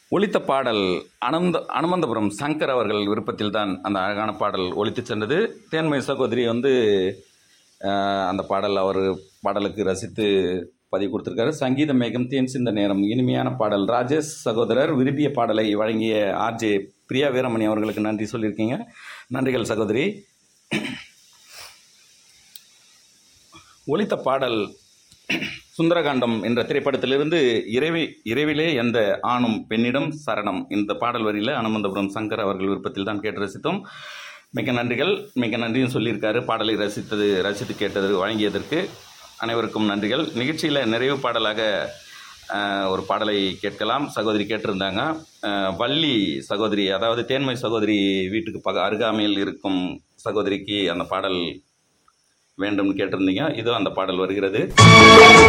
ஒலித்த பாடல் அனந்த அனுமந்தபுரம் சங்கர் அவர்கள் விருப்பத்தில் தான் அந்த அழகான பாடல் ஒலித்து சென்றது தேன்மை சகோதரி வந்து அஹ், அந்த பாடல் அவர் பாடலுக்கு ரசித்து பதிவு கொடுத்துருக்காரு சங்கீத மேகம் தேன் சிந்த நேரம் இனிமையான பாடல் ராஜேஷ் சகோதரர் விரும்பிய பாடலை வழங்கிய ஆர்ஜே பிரியா வீரமணி அவர்களுக்கு நன்றி சொல்லியிருக்கீங்க நன்றிகள் சகோதரி ஒலித்த பாடல் சுந்தரகாண்டம் என்ற திரைப்படத்திலிருந்து இறைவி இறைவிலே எந்த ஆணும் பெண்ணிடம் சரணம் இந்த பாடல் வரியில் அனுமந்தபுரம் சங்கர் அவர்கள் விருப்பத்தில் தான் கேட்டு ரசித்தோம் மிக்க நன்றிகள் மிக்க நன்றியும் சொல்லியிருக்காரு பாடலை ரசித்தது ரசித்து கேட்டது வழங்கியதற்கு அனைவருக்கும் நன்றிகள் நிகழ்ச்சியில் நிறைவு பாடலாக அஹ், ஒரு பாடலை கேட்கலாம் சகோதரி கேட்டிருந்தாங்க அஹ், வள்ளி சகோதரி அதாவது தேன்மை சகோதரி வீட்டுக்கு பக அருகாமையில் இருக்கும் சகோதரிக்கு அந்த பாடல் வேண்டும்னு கேட்டிருந்தீங்க இதோ அந்த பாடல் வருகிறது